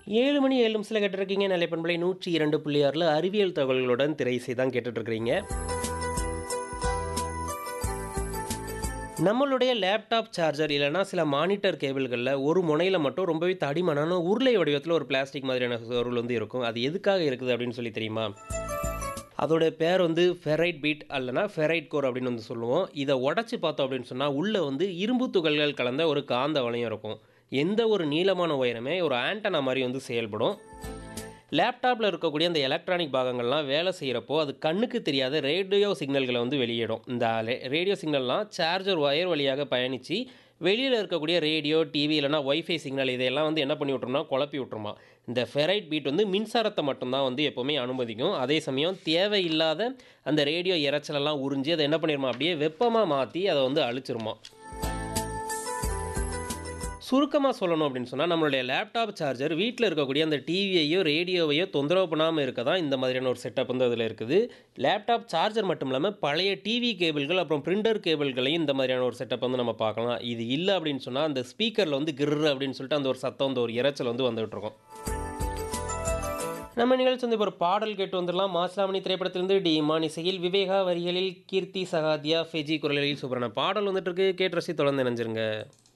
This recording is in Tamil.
ஏழு மணி ஏழு நிமிஷத்தில் கேட்டிருக்கீங்க நிலைப்பண்பலை நூற்றி இரண்டு புள்ளி ஆறில் அறிவியல் தகவல்களுடன் திரை இசை தான் கேட்டுட்ருக்கிறீங்க நம்மளுடைய லேப்டாப் சார்ஜர் இல்லைனா சில மானிட்டர் கேபிள்களில் ஒரு முனையில் மட்டும் ரொம்பவே தடிமனான உருளை வடிவத்தில் ஒரு பிளாஸ்டிக் மாதிரியான பொருள் வந்து இருக்கும் அது எதுக்காக இருக்குது அப்படின்னு சொல்லி தெரியுமா அதோட பேர் வந்து ஃபெரைட் பீட் அல்லனா ஃபெரைட் கோர் அப்படின்னு வந்து சொல்லுவோம் இதை உடச்சி பார்த்தோம் அப்படின்னு சொன்னால் உள்ளே வந்து இரும்பு துகள்கள் கலந்த ஒரு காந்த வளையம் இருக்கும் எந்த ஒரு நீளமான உயரமே ஒரு ஆண்டனா மாதிரி வந்து செயல்படும் லேப்டாப்பில் இருக்கக்கூடிய அந்த எலக்ட்ரானிக் பாகங்கள்லாம் வேலை செய்கிறப்போ அது கண்ணுக்கு தெரியாத ரேடியோ சிக்னல்களை வந்து வெளியிடும் இந்த ரேடியோ சிக்னல்லாம் சார்ஜர் ஒயர் வழியாக பயணித்து வெளியில் இருக்கக்கூடிய ரேடியோ டிவி இல்லைனா ஒய்ஃபை சிக்னல் இதையெல்லாம் வந்து என்ன பண்ணி விட்ருமா குழப்பி விட்ருமா இந்த ஃபெரைட் பீட் வந்து மின்சாரத்தை மட்டும்தான் வந்து எப்போவுமே அனுமதிக்கும் அதே சமயம் தேவையில்லாத அந்த ரேடியோ இறைச்சலெல்லாம் உறிஞ்சி அதை என்ன பண்ணிடுமா அப்படியே வெப்பமாக மாற்றி அதை வந்து அழிச்சிருமா சுருக்கமாக சொல்லணும் அப்படின்னு சொன்னால் நம்மளுடைய லேப்டாப் சார்ஜர் வீட்டில் இருக்கக்கூடிய அந்த டிவியையோ ரேடியோவையோ தொந்தரவு பண்ணாமல் இருக்க தான் இந்த மாதிரியான ஒரு செட்டப் வந்து அதில் இருக்குது லேப்டாப் சார்ஜர் மட்டும் இல்லாமல் பழைய டிவி கேபிள்கள் அப்புறம் பிரிண்டர் கேபிள்களையும் இந்த மாதிரியான ஒரு செட்டப் வந்து நம்ம பார்க்கலாம் இது இல்லை அப்படின்னு சொன்னால் அந்த ஸ்பீக்கரில் வந்து கிர்ரு அப்படின்னு சொல்லிட்டு அந்த ஒரு சத்தம் அந்த ஒரு இறைச்சல் வந்து வந்துகிட்டு இருக்கும் நம்ம நிகழ்ச்சி வந்து இப்போ ஒரு பாடல் கேட்டு வந்துடலாம் மாசிலாமணி திரைப்படத்திலிருந்து டி இமான் இசையில் விவேகா வரிகளில் கீர்த்தி சகாதியா ஃபெஜி குரலில் சுப்ரண பாடல் வந்துட்டு இருக்கு கேட்டு ரசி தொடர்ந்து நினைஞ்சிருங்க